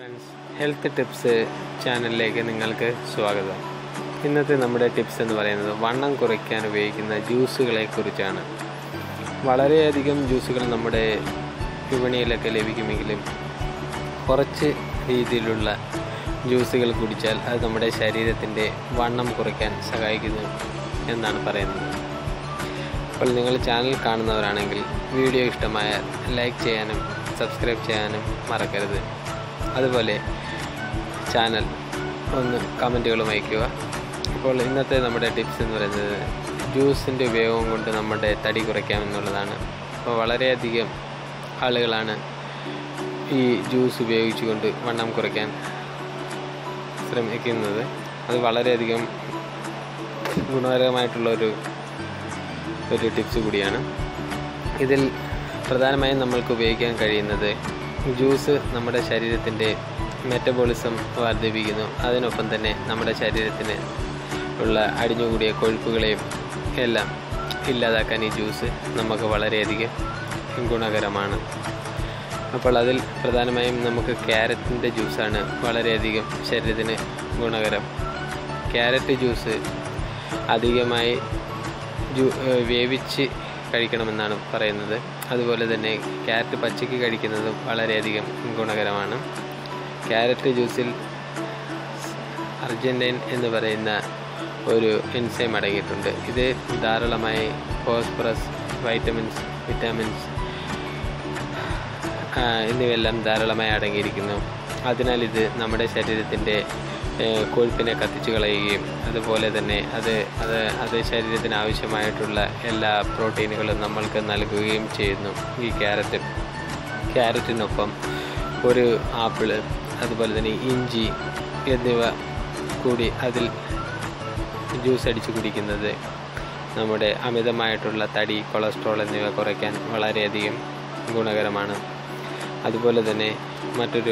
friends health tips ചാനലിലേക്ക് നിങ്ങൾക്ക് സ്വാഗതം ഇന്നത്തെ നമ്മുടെ ടിപ്സ് എന്ന് പറയുന്നത് വണ്ണം കുറയ്ക്കാൻ ഉപയോഗിക്കുന്ന ജ്യൂസുകളെ കുറിച്ചാണ് വളരെയധികം ജ്യൂസുകൾ നമ്മുടെ വിപണിയിലൊക്കെ ലഭിക്കുമെങ്കിലും കുറച്ച് രീതിയിലുള്ള ജ്യൂസുകൾ കുടിച്ചാൽ അത് നമ്മുടെ ശരീരത്തിൻ്റെ വണ്ണം കുറയ്ക്കാൻ സഹായിക്കുന്നു എന്നാണ് പറയുന്നത് അപ്പോൾ നിങ്ങൾ ചാനൽ കാണുന്നവരാണെങ്കിൽ വീഡിയോ ഇഷ്ടമായാൽ ലൈക്ക് ചെയ്യാനും സബ്സ്ക്രൈബ് ചെയ്യാനും മറക്കരുത് അതുപോലെ ചാനൽ ഒന്ന് കമൻറ്റുകളും അയയ്ക്കുക അപ്പോൾ ഇന്നത്തെ നമ്മുടെ ടിപ്സ് എന്ന് പറയുന്നത് ജ്യൂസിൻ്റെ ഉപയോഗം കൊണ്ട് നമ്മുടെ തടി കുറയ്ക്കാമെന്നുള്ളതാണ് അപ്പോൾ വളരെയധികം ആളുകളാണ് ഈ ജ്യൂസ് ഉപയോഗിച്ചുകൊണ്ട് വണ്ണം കുറയ്ക്കാൻ ശ്രമിക്കുന്നത് അത് വളരെയധികം ഗുണകരമായിട്ടുള്ള ഒരു ഒരു ടിപ്സ് കൂടിയാണ് ഇതിൽ പ്രധാനമായും നമ്മൾക്ക് ഉപയോഗിക്കാൻ കഴിയുന്നത് ജ്യൂസ് നമ്മുടെ ശരീരത്തിൻ്റെ മെറ്റബോളിസം വർദ്ധിപ്പിക്കുന്നു അതിനൊപ്പം തന്നെ നമ്മുടെ ശരീരത്തിന് ഉള്ള അടിഞ്ഞുകൂടിയ കൊഴുപ്പുകളെയും എല്ലാം ഇല്ലാതാക്കാൻ ഈ ജ്യൂസ് നമുക്ക് വളരെയധികം ഗുണകരമാണ് അപ്പോൾ അതിൽ പ്രധാനമായും നമുക്ക് ക്യാരറ്റിൻ്റെ ജ്യൂസാണ് വളരെയധികം ശരീരത്തിന് ഗുണകരം ക്യാരറ്റ് ജ്യൂസ് അധികമായി ജ്യൂ വേവിച്ച് കഴിക്കണമെന്നാണ് പറയുന്നത് അതുപോലെ തന്നെ ക്യാരറ്റ് പച്ചയ്ക്ക് കഴിക്കുന്നതും വളരെയധികം ഗുണകരമാണ് ക്യാരറ്റ് ജ്യൂസിൽ അർജൻറ്റൈൻ എന്ന് പറയുന്ന ഒരു എൻസൈം അടങ്ങിയിട്ടുണ്ട് ഇത് ധാരാളമായി ഫോസ്ഫറസ് വൈറ്റമിൻസ് വിറ്റാമിൻസ് എന്നിവയെല്ലാം ധാരാളമായി അടങ്ങിയിരിക്കുന്നു അതിനാൽ ഇത് നമ്മുടെ ശരീരത്തിൻ്റെ കൊഴുപ്പിനെ കത്തിച്ചു കളയുകയും അതുപോലെ തന്നെ അത് അത് അത് ശരീരത്തിന് ആവശ്യമായിട്ടുള്ള എല്ലാ പ്രോട്ടീനുകളും നമ്മൾക്ക് നൽകുകയും ചെയ്യുന്നു ഈ ക്യാരറ്റ് ക്യാരറ്റിനൊപ്പം ഒരു ആപ്പിള് അതുപോലെ തന്നെ ഇഞ്ചി എന്നിവ കൂടി അതിൽ ജ്യൂസ് അടിച്ച് കുടിക്കുന്നത് നമ്മുടെ അമിതമായിട്ടുള്ള തടി കൊളസ്ട്രോൾ എന്നിവ കുറയ്ക്കാൻ വളരെയധികം ഗുണകരമാണ് അതുപോലെ തന്നെ മറ്റൊരു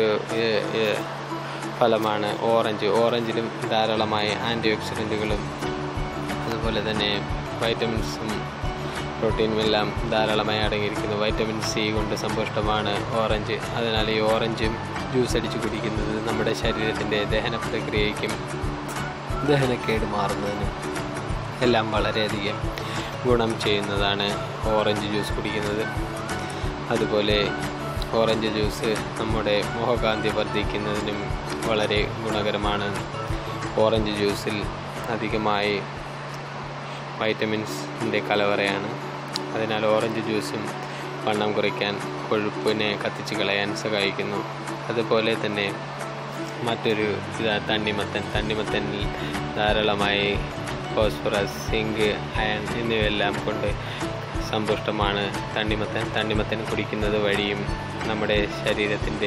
ഫലമാണ് ഓറഞ്ച് ഓറഞ്ചിലും ധാരാളമായി ആൻറ്റി ഓക്സിഡൻറ്റുകളും അതുപോലെ തന്നെ വൈറ്റമിൻസും പ്രോട്ടീനും എല്ലാം ധാരാളമായി അടങ്ങിയിരിക്കുന്നു വൈറ്റമിൻ സി കൊണ്ട് സമ്പുഷ്ടമാണ് ഓറഞ്ച് അതിനാൽ ഈ ഓറഞ്ചും ജ്യൂസ് അടിച്ച് കുടിക്കുന്നത് നമ്മുടെ ശരീരത്തിൻ്റെ ദഹന പ്രക്രിയയ്ക്കും ദഹനക്കേട് മാറുന്നതിനും എല്ലാം വളരെയധികം ഗുണം ചെയ്യുന്നതാണ് ഓറഞ്ച് ജ്യൂസ് കുടിക്കുന്നത് അതുപോലെ ഓറഞ്ച് ജ്യൂസ് നമ്മുടെ മുഖകാന്തി വർദ്ധിക്കുന്നതിനും വളരെ ഗുണകരമാണ് ഓറഞ്ച് ജ്യൂസിൽ അധികമായി വൈറ്റമിൻസിൻ്റെ കലവറയാണ് അതിനാൽ ഓറഞ്ച് ജ്യൂസും വണ്ണം കുറയ്ക്കാൻ കൊഴുപ്പിനെ കത്തിച്ച് കളയാൻ സഹായിക്കുന്നു അതുപോലെ തന്നെ മറ്റൊരു ഇതാ തണ്ണിമത്തൻ തണ്ണിമത്തനിൽ ധാരാളമായി ഫോസ്ഫറസ് സിങ്ക് അയൺ എന്നിവയെല്ലാം കൊണ്ട് സമ്പുഷ്ടമാണ് തണ്ണിമത്തൻ തണ്ണിമത്തൻ കുടിക്കുന്നത് വഴിയും നമ്മുടെ ശരീരത്തിൻ്റെ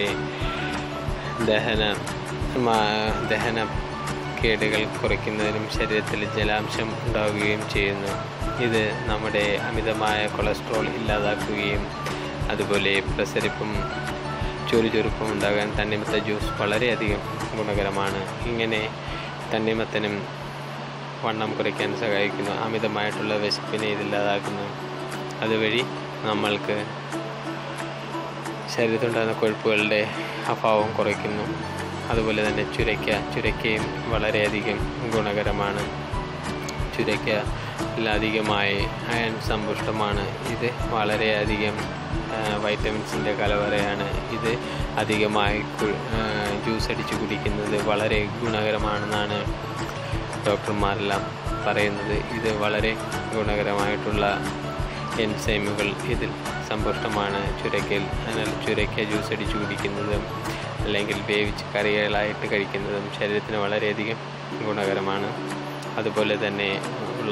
ദഹന ദഹന കേടുകൾ കുറയ്ക്കുന്നതിനും ശരീരത്തിൽ ജലാംശം ഉണ്ടാവുകയും ചെയ്യുന്നു ഇത് നമ്മുടെ അമിതമായ കൊളസ്ട്രോൾ ഇല്ലാതാക്കുകയും അതുപോലെ പ്രസരിപ്പും ചൊരുചൊരുപ്പും ഉണ്ടാകാൻ തണ്ണിമത്ത ജ്യൂസ് വളരെയധികം ഗുണകരമാണ് ഇങ്ങനെ തണ്ണിമത്തനും വണ്ണം കുറയ്ക്കാൻ സഹായിക്കുന്നു അമിതമായിട്ടുള്ള വിശപ്പിനെ ഇതില്ലാതാക്കുന്നു അതുവഴി നമ്മൾക്ക് ശരീരത്തിലുണ്ടാകുന്ന കൊഴുപ്പുകളുടെ അഭാവം കുറയ്ക്കുന്നു അതുപോലെ തന്നെ ചുരയ്ക്ക ചുരയ്ക്കയും വളരെയധികം ഗുണകരമാണ് ചുരയ്ക്ക അധികമായി അയൺ സമ്പുഷ്ടമാണ് ഇത് വളരെയധികം വൈറ്റമിൻസിൻ്റെ കലവറയാണ് ഇത് അധികമായി ജ്യൂസ് അടിച്ച് കുടിക്കുന്നത് വളരെ ഗുണകരമാണെന്നാണ് ഡോക്ടർമാരെല്ലാം പറയുന്നത് ഇത് വളരെ ഗുണകരമായിട്ടുള്ള എൻസൈമുകൾ ഇതിൽ സമ്പുഷ്ടമാണ് ചുരക്കയിൽ അതിനാൽ ചുരക്ക ജ്യൂസ് അടിച്ച് കുടിക്കുന്നതും അല്ലെങ്കിൽ വേവിച്ച് കറികളായിട്ട് കഴിക്കുന്നതും ശരീരത്തിന് വളരെയധികം ഗുണകരമാണ് അതുപോലെ തന്നെ ഉള്ള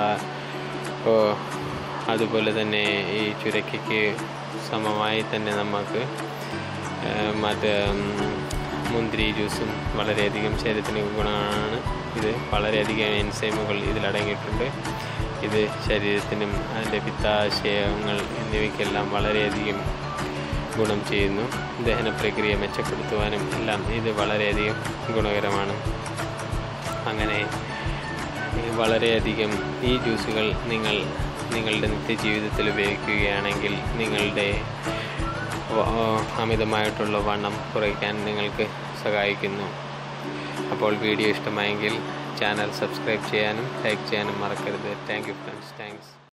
അതുപോലെ തന്നെ ഈ ചുരക്കയ്ക്ക് സമമായി തന്നെ നമുക്ക് മറ്റേ മുന്തിരി ജ്യൂസും വളരെയധികം ശരീരത്തിന് ഗുണമാണ് ഇത് വളരെയധികം എൻസൈമുകൾ ഇതിലടങ്ങിയിട്ടുണ്ട് ഇത് ശരീരത്തിനും അതിൻ്റെ പിത്താശയങ്ങൾ എന്നിവയ്ക്കെല്ലാം വളരെയധികം ഗുണം ചെയ്യുന്നു ദഹന പ്രക്രിയ മെച്ചപ്പെടുത്തുവാനും എല്ലാം ഇത് വളരെയധികം ഗുണകരമാണ് അങ്ങനെ വളരെയധികം ഈ ജ്യൂസുകൾ നിങ്ങൾ നിങ്ങളുടെ നിത്യജീവിതത്തിൽ ഉപയോഗിക്കുകയാണെങ്കിൽ നിങ്ങളുടെ വ- അമിതമായിട്ടുള്ള വണ്ണം കുറയ്ക്കാൻ നിങ്ങൾക്ക് സഹായിക്കുന്നു അപ്പോൾ വീഡിയോ ഇഷ്ടമായെങ്കിൽ ചാനൽ സബ്സ്ക്രൈബ് ചെയ്യാനും ലൈക്ക് ചെയ്യാനും മറക്കരുത് താങ്ക് യു ഫ്രണ്ട്സ് താങ്ക്സ്